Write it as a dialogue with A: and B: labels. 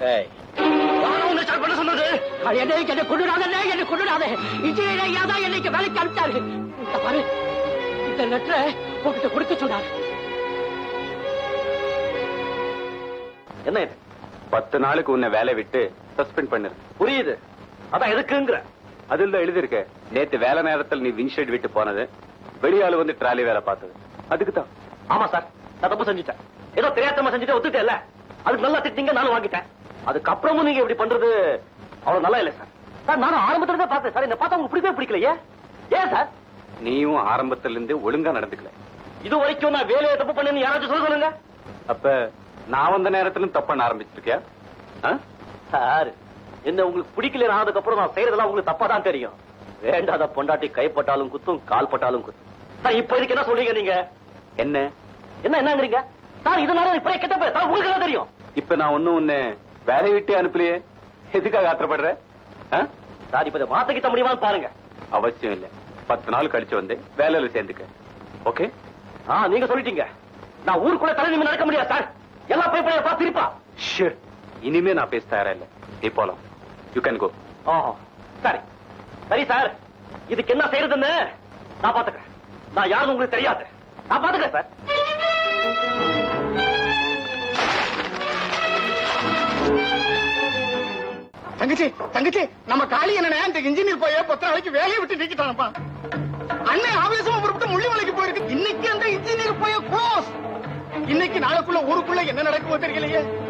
A: ஏய்
B: யாரும் உன்னை ஸ்டார்ட் பண்ண சொன்னது
C: என்னை என்னை கொண்டுடாதே என்னை கொண்டுடாதே இன்ஜினியர் ஐயா தான் என்னைக்கு வேலைக்கு அனுப்பிச்சாரு இந்த பாரு இந்த லெட்டரை உங்ககிட்ட கொடுக்க சொன்னாரு
B: என்ன இது
A: பத்து நாளுக்கு உன்னை வேலை விட்டு சஸ்பெண்ட் பண்ணிரு
B: புரியுது அதான் எதுக்குங்கிற
A: அதில் தான் எழுதியிருக்க நேத்து வேலை நேரத்தில் நீ வின்ஷெட் விட்டு போனது வெளியாளு வந்து ட்ராலி வேலை பார்த்தது அதுக்கு தான்
B: ஆமா சார் நான் தப்பு செஞ்சுட்டேன் ஏதோ தெரியாதமா செஞ்சுட்டு ஒத்துட்டேன்ல அதுக்கு நல்லா திட்டிங்க நானும் வாங்கிட்டேன் அதுக்கப்புறமும் நீங்க இப்படி பண்றது அவ்வளவு நல்லா இல்ல சார் சார் நானும் ஆரம்பத்துல தான் பார்த்தேன் சார் இந்த பார்த்தா உங்களுக்கு பிடிக்கவே பிடிக்கலையே ஏன் சார்
A: நீயும் ஆரம்பத்துல இருந்து ஒழுங்கா நடந்துக்கல
B: இது வரைக்கும் நான் வேலையை தப்பு பண்ணேன்னு யாராச்சும் சொல்ல சொல்லுங்க
A: அப்ப நான் வந்த நேரத்திலும் தப்பு பண்ண ஆரம்பிச்சிருக்கியா ஆ?
B: சார் என்ன உங்களுக்கு பிடிக்கல ஆனதுக்கு அப்புறம் நான் செய்யறதெல்லாம் உங்களுக்கு தப்பா தான் தெரியும் வேண்டாத பொண்டாட்டி கைப்பட்டாலும் குத்தும் கால் பட்டாலும் குத்தும் சார் இப்ப இதுக்கு என்ன சொல்றீங்க நீங்க
A: என்ன
B: என்ன என்னங்கிறீங்க சார் இதனால இப்ப கெட்ட பேர் சார் உங்களுக்கு என்ன தெரியும்
A: இப்ப நான் ஒண்ணும் உன்னை வேலை விட்டு அனுப்பலையே எதுக்காக ஆத்திரப்படுற ஆ?
B: சார் இப்ப இதை மாத்திக்கிட்ட முடியுமான்னு பாருங்க
A: அவசியம் இல்ல பத்து நாள் கழிச்சு வந்து வேலையில சேர்ந்துக்க ஓகே
B: ஆ நீங்க சொல்லிட்டீங்க நான் ஊருக்குள்ள தலை நிமிர்ந்து நடக்க முடியாது சார் எல்லா பேப்பரையும் பார்த்து திருப்பா
A: ஷூர் இனிமே நான் பேச தயாரா இல்ல நீ போலாம் யூ கேன் கோ
B: ஓஹோ சரி சரி சார் இதுக்கு என்ன செய்யறதுன்னு நான் பாத்துக்கிறேன் நான் யாரும் உங்களுக்கு தெரியாது நான் பாத்துக்கிறேன் சார்
D: தங்கச்சி தங்கச்சி நம்ம காளி என்ன இந்த இன்ஜினியர் போய் பத்து நாளைக்கு வேலையை விட்டு நீக்கிட்டானப்பா அண்ணன் ஆவேசமா புறப்பட்டு முள்ளிமலைக்கு போயிருக்கு இன்னைக்கு அந்த இன்ஜினியர் போய் க்ளோஸ் இன்னைக்கு நாளைக்குள்ள ஊருக்குள்ள என்ன நடக்குமோ தெரியலையே